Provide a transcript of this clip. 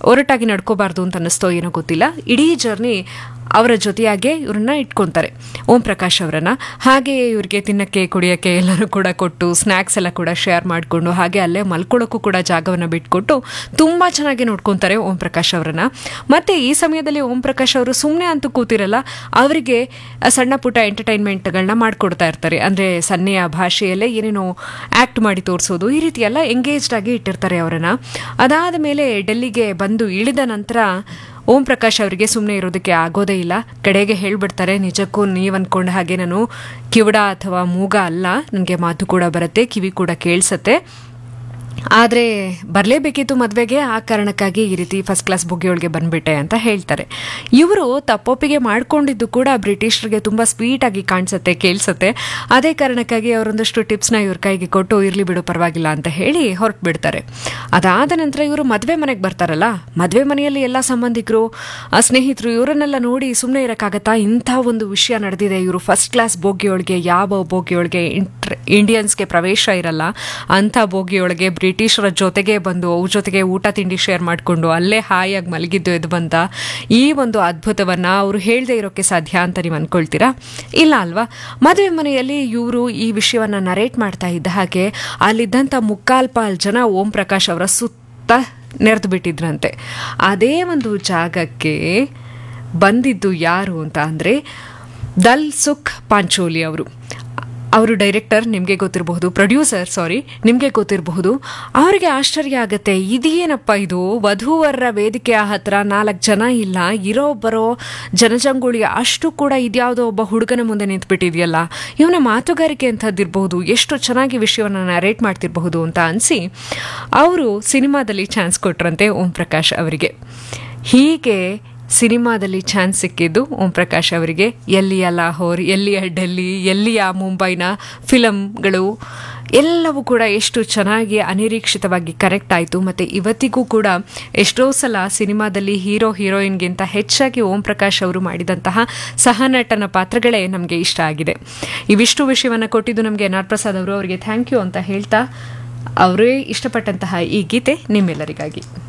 ಒರಟಾಗಿ ನಡ್ಕೋಬಾರ್ದು ಅಂತ ಅನ್ನಿಸ್ತೋ ಏನೋ ಗೊತ್ತಿಲ್ಲ ಇಡೀ ಜರ್ನಿ ಅವರ ಜೊತೆಯಾಗೆ ಇವ್ರನ್ನ ಇಟ್ಕೊತಾರೆ ಓಂ ಪ್ರಕಾಶ್ ಅವರನ್ನ ಹಾಗೆ ಇವ್ರಿಗೆ ತಿನ್ನಕ್ಕೆ ಕುಡಿಯೋಕ್ಕೆ ಎಲ್ಲರೂ ಕೂಡ ಕೊಟ್ಟು ಸ್ನ್ಯಾಕ್ಸ್ ಎಲ್ಲ ಕೂಡ ಶೇರ್ ಮಾಡಿಕೊಂಡು ಹಾಗೆ ಅಲ್ಲೇ ಮಲ್ಕೊಳ್ಳೋಕ್ಕೂ ಕೂಡ ಜಾಗವನ್ನು ಬಿಟ್ಕೊಟ್ಟು ತುಂಬ ಚೆನ್ನಾಗಿ ನೋಡ್ಕೊತಾರೆ ಓಂ ಪ್ರಕಾಶ್ ಅವರನ್ನ ಮತ್ತೆ ಈ ಸಮಯದಲ್ಲಿ ಓಂ ಪ್ರಕಾಶ್ ಅವರು ಸುಮ್ಮನೆ ಅಂತೂ ಕೂತಿರಲ್ಲ ಅವರಿಗೆ ಸಣ್ಣ ಪುಟ್ಟ ಎಂಟರ್ಟೈನ್ಮೆಂಟ್ಗಳನ್ನ ಮಾಡಿಕೊಡ್ತಾ ಇರ್ತಾರೆ ಅಂದರೆ ಸನ್ನೆಯ ಭಾಷೆಯಲ್ಲೇ ಏನೇನೋ ಆ್ಯಕ್ಟ್ ಮಾಡಿ ತೋರಿಸೋದು ಈ ರೀತಿ ಎಲ್ಲ ಎಂಗೇಜ್ಡ್ ಆಗಿ ಇಟ್ಟಿರ್ತಾರೆ ಅವರನ್ನ ಅದಾದ ಮೇಲೆ ಡೆಲ್ಲಿಗೆ ಬಂದು ಇಳಿದ ನಂತರ ಓಂ ಪ್ರಕಾಶ್ ಅವರಿಗೆ ಸುಮ್ಮನೆ ಇರೋದಕ್ಕೆ ಆಗೋದೇ ಇಲ್ಲ ಕಡೆಗೆ ಹೇಳ್ಬಿಡ್ತಾರೆ ನಿಜಕ್ಕೂ ನೀವು ಅಂದ್ಕೊಂಡ ಹಾಗೆ ನಾನು ಕಿವಡ ಅಥವಾ ಮೂಗ ಅಲ್ಲ ನನಗೆ ಮಾತು ಕೂಡ ಬರುತ್ತೆ ಕಿವಿ ಕೂಡ ಕೇಳಿಸತ್ತೆ ಆದರೆ ಬರಲೇಬೇಕಿತ್ತು ಮದುವೆಗೆ ಆ ಕಾರಣಕ್ಕಾಗಿ ಈ ರೀತಿ ಫಸ್ಟ್ ಕ್ಲಾಸ್ ಬುಗ್ಗೆಯೊಳಗೆ ಬಂದ್ಬಿಟ್ಟೆ ಅಂತ ಹೇಳ್ತಾರೆ ಇವರು ತಪ್ಪೊಪ್ಪಿಗೆ ಮಾಡ್ಕೊಂಡಿದ್ದು ಕೂಡ ಬ್ರಿಟಿಷರಿಗೆ ತುಂಬ ಸ್ವೀಟಾಗಿ ಕಾಣಿಸುತ್ತೆ ಕೇಳಿಸುತ್ತೆ ಅದೇ ಕಾರಣಕ್ಕಾಗಿ ಅವರೊಂದಷ್ಟು ಟಿಪ್ಸ್ನ ಇವ್ರ ಕೈಗೆ ಕೊಟ್ಟು ಇರಲಿ ಬಿಡು ಪರವಾಗಿಲ್ಲ ಅಂತ ಹೇಳಿ ಹೊರಟು ಬಿಡ್ತಾರೆ ಅದಾದ ನಂತರ ಇವರು ಮದುವೆ ಮನೆಗೆ ಬರ್ತಾರಲ್ಲ ಮದುವೆ ಮನೆಯಲ್ಲಿ ಎಲ್ಲ ಸಂಬಂಧಿಕರು ಆ ಸ್ನೇಹಿತರು ಇವರನ್ನೆಲ್ಲ ನೋಡಿ ಸುಮ್ಮನೆ ಇರೋಕ್ಕಾಗತ್ತಾ ಇಂಥ ಒಂದು ವಿಷಯ ನಡೆದಿದೆ ಇವರು ಫಸ್ಟ್ ಕ್ಲಾಸ್ ಬೋಗಿಯೊಳಗೆ ಯಾವ ಬೋಗಿಯೊಳಗೆ ಇಂಟ್ರ್ ಇಂಡಿಯನ್ಸ್ಗೆ ಪ್ರವೇಶ ಇರಲ್ಲ ಅಂಥ ಬೋಗಿಯೊಳಗೆ ಬ್ರಿಟಿಷರ ಜೊತೆಗೆ ಬಂದು ಅವ್ರ ಜೊತೆಗೆ ಊಟ ತಿಂಡಿ ಶೇರ್ ಮಾಡಿಕೊಂಡು ಅಲ್ಲೇ ಹಾಯಾಗಿ ಮಲಗಿದ್ದು ಎದ್ದು ಬಂದ ಈ ಒಂದು ಅದ್ಭುತವನ್ನು ಅವರು ಹೇಳದೇ ಇರೋಕ್ಕೆ ಸಾಧ್ಯ ಅಂತ ನೀವು ಅಂದ್ಕೊಳ್ತೀರಾ ಇಲ್ಲ ಅಲ್ವಾ ಮದುವೆ ಮನೆಯಲ್ಲಿ ಇವರು ಈ ವಿಷಯವನ್ನು ನರೇಟ್ ಮಾಡ್ತಾ ಇದ್ದ ಹಾಗೆ ಅಲ್ಲಿದ್ದಂಥ ಮುಕ್ಕಾಲ್ ಪಾಲ್ ಜನ ಓಂ ಪ್ರಕಾಶ್ ಅವರ ಸುತ್ತ ನೆರೆದು ಬಿಟ್ಟಿದ್ರಂತೆ ಅದೇ ಒಂದು ಜಾಗಕ್ಕೆ ಬಂದಿದ್ದು ಯಾರು ಅಂತ ಅಂದರೆ ದಲ್ ಸುಖ್ ಪಾಂಚೋಲಿ ಅವರು ಅವರು ಡೈರೆಕ್ಟರ್ ನಿಮಗೆ ಗೊತ್ತಿರಬಹುದು ಪ್ರೊಡ್ಯೂಸರ್ ಸಾರಿ ನಿಮಗೆ ಗೊತ್ತಿರಬಹುದು ಅವರಿಗೆ ಆಶ್ಚರ್ಯ ಆಗುತ್ತೆ ಇದೇನಪ್ಪ ಇದು ವಧೂವರರ ವೇದಿಕೆಯ ಹತ್ರ ನಾಲ್ಕು ಜನ ಇಲ್ಲ ಇರೋ ಬರೋ ಜನಜಂಗುಳಿ ಅಷ್ಟು ಕೂಡ ಇದ್ಯಾವುದೋ ಒಬ್ಬ ಹುಡುಗನ ಮುಂದೆ ನಿಂತ್ಬಿಟ್ಟಿದೆಯಲ್ಲ ಇವನ ಮಾತುಗಾರಿಕೆ ಅಂಥದ್ದಿರಬಹುದು ಎಷ್ಟು ಚೆನ್ನಾಗಿ ವಿಷಯವನ್ನು ನರೇಟ್ ಮಾಡ್ತಿರಬಹುದು ಅಂತ ಅನಿಸಿ ಅವರು ಸಿನಿಮಾದಲ್ಲಿ ಚಾನ್ಸ್ ಕೊಟ್ರಂತೆ ಓಂ ಪ್ರಕಾಶ್ ಅವರಿಗೆ ಹೀಗೆ ಸಿನಿಮಾದಲ್ಲಿ ಚಾನ್ಸ್ ಸಿಕ್ಕಿದ್ದು ಓಂ ಪ್ರಕಾಶ್ ಅವರಿಗೆ ಎಲ್ಲಿಯ ಲಾಹೋರ್ ಎಲ್ಲಿಯ ಡೆಲ್ಲಿ ಎಲ್ಲಿಯ ಮುಂಬೈನ ಫಿಲಮ್ಗಳು ಎಲ್ಲವೂ ಕೂಡ ಎಷ್ಟು ಚೆನ್ನಾಗಿ ಅನಿರೀಕ್ಷಿತವಾಗಿ ಕರೆಕ್ಟ್ ಆಯಿತು ಮತ್ತು ಇವತ್ತಿಗೂ ಕೂಡ ಎಷ್ಟೋ ಸಲ ಸಿನಿಮಾದಲ್ಲಿ ಹೀರೋ ಹೀರೋಯಿನ್ಗಿಂತ ಹೆಚ್ಚಾಗಿ ಓಂ ಪ್ರಕಾಶ್ ಅವರು ಮಾಡಿದಂತಹ ಸಹನಟನ ಪಾತ್ರಗಳೇ ನಮಗೆ ಇಷ್ಟ ಆಗಿದೆ ಇವಿಷ್ಟು ವಿಷಯವನ್ನು ಕೊಟ್ಟಿದ್ದು ನಮಗೆ ಎನ್ ಆರ್ ಪ್ರಸಾದ್ ಅವರು ಅವರಿಗೆ ಥ್ಯಾಂಕ್ ಯು ಅಂತ ಹೇಳ್ತಾ ಅವರೇ ಇಷ್ಟಪಟ್ಟಂತಹ ಈ ಗೀತೆ ನಿಮ್ಮೆಲ್ಲರಿಗಾಗಿ